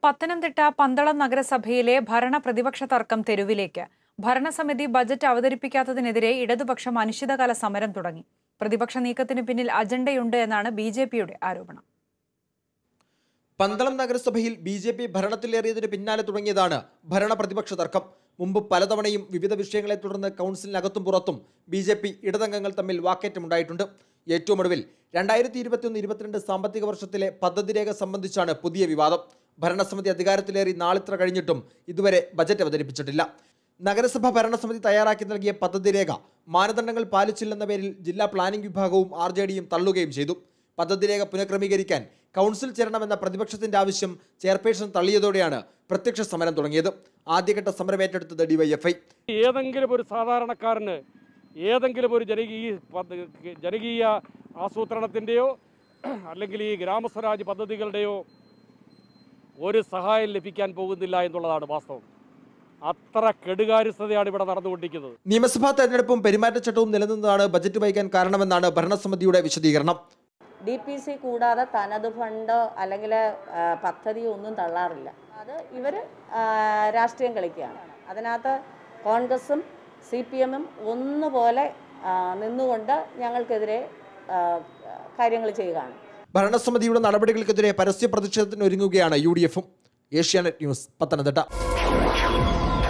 പത്തനംതിട്ട പന്തളം നഗരസഭയിലെ ഭരണ പ്രതിപക്ഷ തർക്കം തെരുവിലേക്ക് ഭരണസമിതി ബജറ്റ് അവതരിപ്പിക്കാത്തതിനെതിരെ ഇടതുപക്ഷം അനിശ്ചിതകാല സമരം തുടങ്ങി പ്രതിപക്ഷ നീക്കത്തിന് പിന്നിൽ അജണ്ടയുണ്ട് എന്നാണ് ബി ജെ പിയുടെ ആരോപണം പന്തളം നഗരസഭയിൽ ബി ജെ പി ഭരണത്തിലേറിയതിന് പിന്നാലെ തുടങ്ങിയതാണ് ഭരണ പ്രതിപക്ഷ തർക്കം മുമ്പ് പലതവണയും വിവിധ വിഷയങ്ങളെ തുടർന്ന് കൗൺസിലിനകത്തും പുറത്തും ബി ജെ പി ഇടതംഗങ്ങൾ തമ്മിൽ വാക്കേറ്റമുണ്ടായിട്ടുണ്ട് ഏറ്റവും ഒടുവിൽ രണ്ടായിരത്തി ഇരുപത്തിയൊന്ന് ഇരുപത്തിരണ്ട് സാമ്പത്തിക വർഷത്തിലെ പദ്ധതി രേഖ സംബന്ധിച്ചാണ് പുതിയ വിവാദം ഭരണസമിതി അധികാരത്തിലേറി നാളിത്ര കഴിഞ്ഞിട്ടും ഇതുവരെ ബജറ്റ് അവതരിപ്പിച്ചിട്ടില്ല നഗരസഭ ഭരണസമിതി തയ്യാറാക്കി നൽകിയ പദ്ധതി രേഖ മാനദണ്ഡങ്ങൾ പാലിച്ചില്ലെന്ന പേരിൽ ജില്ലാ പ്ലാനിംഗ് വിഭാഗവും ആർ ജെ ഡിയും തള്ളുകയും ചെയ്തു പദ്ധതി രേഖ പുനഃക്രമീകരിക്കാൻ കൗൺസിൽ ചേരണമെന്ന പ്രതിപക്ഷത്തിന്റെ ആവശ്യം ചെയർപേഴ്സൺ തള്ളിയതോടെയാണ് പ്രത്യക്ഷ സമരം തുടങ്ങിയത് ആദ്യഘട്ട സമരം ഏറ്റെടുത്തത് ഡിവൈഎഫ്ഐ ഏതെങ്കിലും ഒരു സാധാരണക്കാരന് ഏതെങ്കിലും ഒരു ജനകീയ പദ്ധ- ജനകീയ ആസൂത്രണത്തിൻ്റെയോ അല്ലെങ്കിൽ ഈ ഗ്രാമസ്വരാജ് പദ്ധതികളുടെയോ ഒരു സഹായം ലഭിക്കാൻ പോകുന്നില്ല എന്നുള്ളതാണ് വാസ്തവം അത്ര കെടുകാര്യസ്ഥതയാണ് ഇവിടെ നടന്നുകൊണ്ടിരിക്കുന്നത് നിയമസഭാ തെരഞ്ഞെടുപ്പും പെരുമാറ്റച്ചട്ടവും നിലനിന്നതാണ് ബജറ്റ് വൈകാൻ കാരണമെന്നാണ് ഭരണസമിതിയുടെ വിശദീകരണം ഡി പി സി കൂടാതെ തനത് ഫണ്ടോ അല്ലെങ്കിൽ പദ്ധതിയോ ഒന്നും തള്ളാറില്ല അത് ഇവർ രാഷ്ട്രീയം കളിക്കുകയാണ് അതിനകത്ത് കോൺഗ്രസും സി പി എമ്മും ഒന്നുപോലെ ആ, നിന്നുകൊണ്ട് ഞങ്ങൾക്കെതിരെ കാര്യങ്ങൾ ചെയ്യുകയാണ് ഭരണസമിതിയുടെ നടപടികൾക്കെതിരെ പരസ്യ പ്രതിഷേധത്തിന് ഒരുങ്ങുകയാണ് യു ഡി എഫും ഏഷ്യാനെറ്റ് ന്യൂസ് പത്തനംതിട്ട